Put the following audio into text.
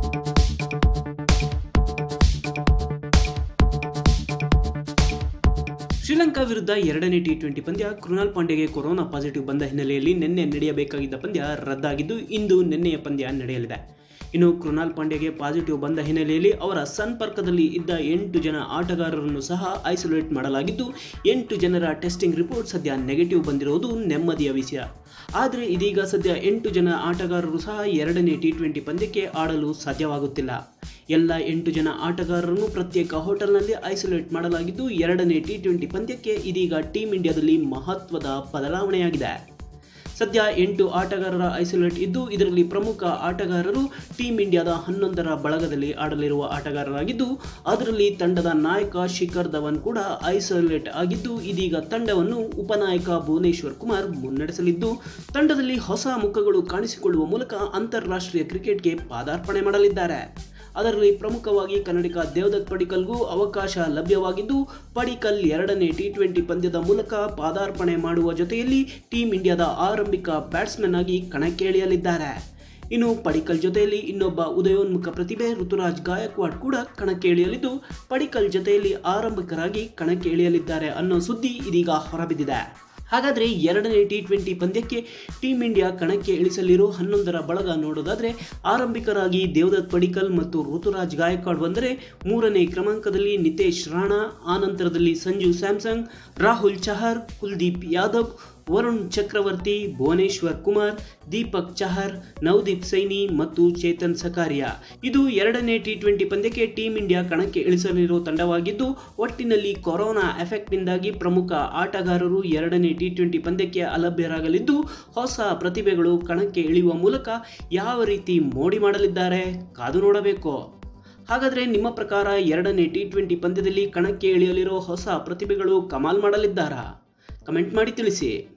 ಶ್ರೀಲಂಕಾ ವಿರುದ್ಧ ಎರಡನೇ T twenty ಪಂದ್ಯ ಕೃಣಾಲ್ ಪಾಂಡೆಗೆ ಕೊರೋನಾ ಪಾಸಿಟಿವ್ ಬಂದ ಹಿನ್ನೆಲೆಯಲ್ಲಿ ನಿನ್ನೆ ನಡೆಯಬೇಕಾಗಿದ್ದ ಪಂದ್ಯ ರದ್ದಾಗಿದ್ದು ಇಂದು ನಿನ್ನೆಯ ಪಂದ್ಯ ನಡೆಯಲಿದೆ ಇನ್ನು ಕೃಣಾಲ್ ಪಾಂಡೆಗೆ ಪಾಸಿಟಿವ್ ಬಂದ ಹಿನ್ನೆಲೆಯಲ್ಲಿ ಅವರ ಸಂಪರ್ಕದಲ್ಲಿ ಇದ್ದ ಎಂಟು ಜನ ಆಟಗಾರರನ್ನು ಸಹ ಐಸೋಲೇಟ್ ಮಾಡಲಾಗಿದ್ದು ಎಂಟು ಜನರ ಟೆಸ್ಟಿಂಗ್ ರಿಪೋರ್ಟ್ ಸದ್ಯ ನೆಗೆಟಿವ್ ಬಂದಿರುವುದು ನೆಮ್ಮದಿಯ ವಿಷಯ ಆದರೆ ಇದೀಗ ಸದ್ಯ ಎಂಟು ಜನ ಆಟಗಾರರು ಸಹ ಎರಡನೇ ಟಿ ಟ್ವೆಂಟಿ ಪಂದ್ಯಕ್ಕೆ ಆಡಲು ಸಾಧ್ಯವಾಗುತ್ತಿಲ್ಲ ಎಲ್ಲ ಎಂಟು ಜನ ಆಟಗಾರರನ್ನು ಪ್ರತ್ಯೇಕ ಹೋಟೆಲ್ನಲ್ಲಿ ಐಸೋಲೇಟ್ ಮಾಡಲಾಗಿದ್ದು ಎರಡನೇ ಟಿ ಟ್ವೆಂಟಿ ಪಂದ್ಯಕ್ಕೆ ಇದೀಗ ಟೀಂ ಇಂಡಿಯಾದಲ್ಲಿ ಮಹತ್ವದ ಬದಲಾವಣೆಯಾಗಿದೆ ಸದ್ಯ ಎಂಟು ಆಟಗಾರರ ಐಸೋಲೇಟ್ ಇದ್ದು ಇದರಲ್ಲಿ ಪ್ರಮುಖ ಆಟಗಾರರು ಟೀಂ ಇಂಡಿಯಾದ ಹನ್ನೊಂದರ ಬಳಗದಲ್ಲಿ ಆಡಲಿರುವ ಆಟಗಾರರಾಗಿದ್ದು ಅದರಲ್ಲಿ ತಂಡದ ನಾಯಕ ಶಿಖರ್ ಧವನ್ ಕೂಡ ಐಸೋಲೇಟ್ ಆಗಿದ್ದು ಇದೀಗ ತಂಡವನ್ನು ಉಪನಾಯಕ ಭುವನೇಶ್ವರ್ ಕುಮಾರ್ ಮುನ್ನಡೆಸಲಿದ್ದು ತಂಡದಲ್ಲಿ ಹೊಸ ಮುಖಗಳು ಕಾಣಿಸಿಕೊಳ್ಳುವ ಮೂಲಕ ಅಂತಾರಾಷ್ಟ್ರೀಯ ಕ್ರಿಕೆಟ್ಗೆ ಪಾದಾರ್ಪಣೆ ಮಾಡಲಿದ್ದಾರೆ ಅದರಲ್ಲಿ ಪ್ರಮುಖವಾಗಿ ಕನ್ನಡಿಗ ದೇವದತ್ ಪಡಿಕಲ್ಗೂ ಅವಕಾಶ ಲಭ್ಯವಾಗಿದ್ದು ಪಡಿಕಲ್ ಎರಡನೇ ಟಿ ಟ್ವೆಂಟಿ ಪಂದ್ಯದ ಮೂಲಕ ಪಾದಾರ್ಪಣೆ ಮಾಡುವ ಜೊತೆಯಲ್ಲಿ ಟೀಂ ಇಂಡಿಯಾದ ಆರಂಭಿಕ ಬ್ಯಾಟ್ಸ್ಮನ್ ಆಗಿ ಕಣಕ್ಕೆ ಇಳಿಯಲಿದ್ದಾರೆ ಇನ್ನು ಪಡಿಕಲ್ ಜೊತೆಯಲ್ಲಿ ಇನ್ನೊಬ್ಬ ಉದಯೋನ್ಮುಖ ಪ್ರತಿಭೆ ಋತುರಾಜ್ ಗಾಯಕ್ವಾಡ್ ಕೂಡ ಕಣಕ್ಕೆ ಇಳಿಯಲಿದ್ದು ಪಡಿಕಲ್ ಜೊತೆಯಲ್ಲಿ ಆರಂಭಿಕರಾಗಿ ಕಣಕ್ಕೆ ಇಳಿಯಲಿದ್ದಾರೆ ಅನ್ನೋ ಸುದ್ದಿ ಇದೀಗ ಹೊರಬಿದ್ದಿದೆ ಹಾಗಾದರೆ ಎರಡನೇ ಟಿ ಟ್ವೆಂಟಿ ಪಂದ್ಯಕ್ಕೆ ಟೀಂ ಇಂಡಿಯಾ ಕಣಕ್ಕೆ ಇಳಿಸಲಿರೋ ಹನ್ನೊಂದರ ಬಳಗ ನೋಡೋದಾದರೆ ಆರಂಭಿಕರಾಗಿ ದೇವದತ್ ಪಡಿಕಲ್ ಮತ್ತು ಋತುರಾಜ್ ಗಾಯಕ್ವಾಡ್ ಬಂದರೆ ಮೂರನೇ ಕ್ರಮಾಂಕದಲ್ಲಿ ನಿತೇಶ್ ರಾಣಾ ಆನಂತರದಲ್ಲಿ ಸಂಜು ಸ್ಯಾಮ್ಸಂಗ್ ರಾಹುಲ್ ಚಹರ್ ಕುಲ್ದೀಪ್ ಯಾದವ್ ವರುಣ್ ಚಕ್ರವರ್ತಿ ಭುವನೇಶ್ವರ್ ಕುಮಾರ್ ದೀಪಕ್ ಚಹರ್ ನವದೀಪ್ ಸೈನಿ ಮತ್ತು ಚೇತನ್ ಸಕಾರಿಯಾ ಇದು ಎರಡನೇ ಟಿ ಟ್ವೆಂಟಿ ಪಂದ್ಯಕ್ಕೆ ಟೀಂ ಇಂಡಿಯಾ ಕಣಕ್ಕೆ ಇಳಿಸಲಿರೋ ತಂಡವಾಗಿದ್ದು ಒಟ್ಟಿನಲ್ಲಿ ಕೊರೋನಾ ಎಫೆಕ್ಟ್ನಿಂದಾಗಿ ಪ್ರಮುಖ ಆಟಗಾರರು ಎರಡನೇ ಟಿ ಟ್ವೆಂಟಿ ಪಂದ್ಯಕ್ಕೆ ಅಲಭ್ಯರಾಗಲಿದ್ದು ಹೊಸ ಪ್ರತಿಭೆಗಳು ಕಣಕ್ಕೆ ಇಳಿಯುವ ಮೂಲಕ ಯಾವ ರೀತಿ ಮೋಡಿ ಮಾಡಲಿದ್ದಾರೆ ಕಾದು ನೋಡಬೇಕು ಹಾಗಾದರೆ ನಿಮ್ಮ ಪ್ರಕಾರ ಎರಡನೇ ಟಿ ಟ್ವೆಂಟಿ ಪಂದ್ಯದಲ್ಲಿ ಕಣಕ್ಕೆ ಇಳಿಯಲಿರೋ ಹೊಸ ಪ್ರತಿಭೆಗಳು ಕಮಾಲ್ ಮಾಡಲಿದ್ದಾರಾ ಕಮೆಂಟ್ ಮಾಡಿ ತಿಳಿಸಿ